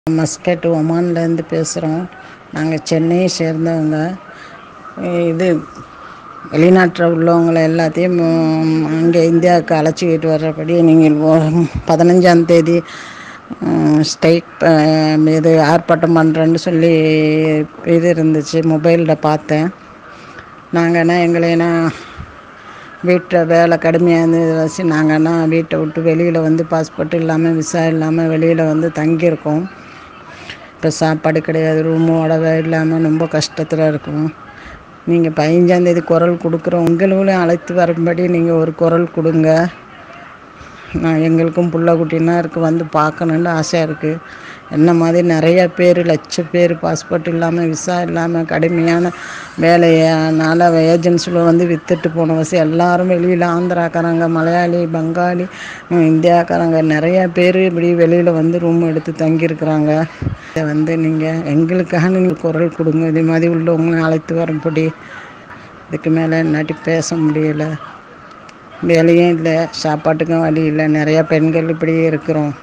Muscat ஒமான்லேருந்து பேசுகிறோம் நாங்கள் சென்னையை சேர்ந்தவங்க இது வெளிநாட்டில் உள்ளவங்களை எல்லாத்தையும் அங்கே இந்தியாவுக்கு அழைச்சிக்கிட்டு வர்றபடி நீங்கள் பதினஞ்சாந்தேதி ஸ்ட்ரைக் இது ஆர்ப்பாட்டம் பண்ணுறேன்னு சொல்லி இது இருந்துச்சு மொபைலில் பார்த்தேன் நாங்கன்னா எங்களைனா வீட்டில் வேலை கடுமையாக இருந்தது வச்சு நாங்கன்னா வீட்டை விட்டு வெளியில் வந்து பாஸ்போர்ட் இல்லாமல் விசா இல்லாமல் வெளியில் வந்து தங்கியிருக்கோம் இப்போ சாப்பாடு கிடையாது ரூமு உடவை இல்லாமல் ரொம்ப கஷ்டத்தில் இருக்கோம் நீங்கள் பதினஞ்சாந்தேதி குரல் கொடுக்குறோம் உங்களையும் அழைத்து வரும்படி நீங்கள் ஒரு குரல் கொடுங்க நான் எங்களுக்கும் புள்ள குட்டினா இருக்குது வந்து பார்க்கணுன்னு ஆசையாக இருக்குது என்ன மாதிரி நிறைய பேர் லட்ச பேர் பாஸ்போர்ட் இல்லாமல் விசா இல்லாமல் கடுமையான வேலையினால் ஏஜென்சியில் வந்து விற்றுட்டு போன வசி எல்லாரும் வெளியில் ஆந்திராக்காரங்க மலையாளி பங்காளி இந்தியாக்காரங்க நிறையா பேர் இப்படி வெளியில் வந்து ரூம் எடுத்து தங்கியிருக்கிறாங்க இதை வந்து நீங்கள் எங்களுக்காக நீங்கள் குரல் கொடுங்க இது மாதிரி உள்ளவங்களை அழைத்து வரும்படி இதுக்கு மேலே என்னாட்டி பேச முடியலை வேலையும் இல்லை சாப்பாட்டுக்கும் வழி இல்லை நிறையா பெண்கள் இப்படியே இருக்கிறோம்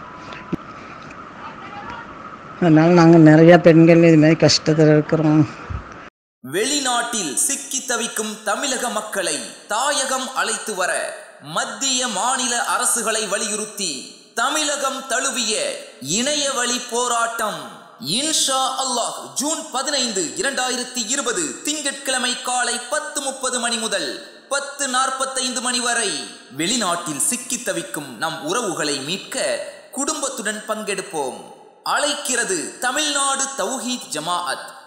அதனால் நாங்கள் நிறையா பெண்கள் இது மாதிரி கஷ்டத்தில் இருக்கிறோம் வெளிநாட்டில் சிக்கி தவிக்கும் தமிழக மக்களை தாயகம் அழைத்து வர மத்திய மாநில அரசுகளை வலியுறுத்தி தமிழகம் தழுவிய இணைய வழி போராட்டம் இன்ஷா அல்லாஹ் ஜூன் பதினைந்து இரண்டாயிரத்தி இருபது திங்கட்கிழமை காலை பத்து முப்பது மணி முதல் பத்து நாற்பத்தைந்து மணி வரை வெளிநாட்டில் சிக்கி தவிக்கும் நம் உறவுகளை மீட்க குடும்பத்துடன் பங்கெடுப்போம் அழைக்கிறது தமிழ்நாடு தௌஹீத் ஜமாஅத்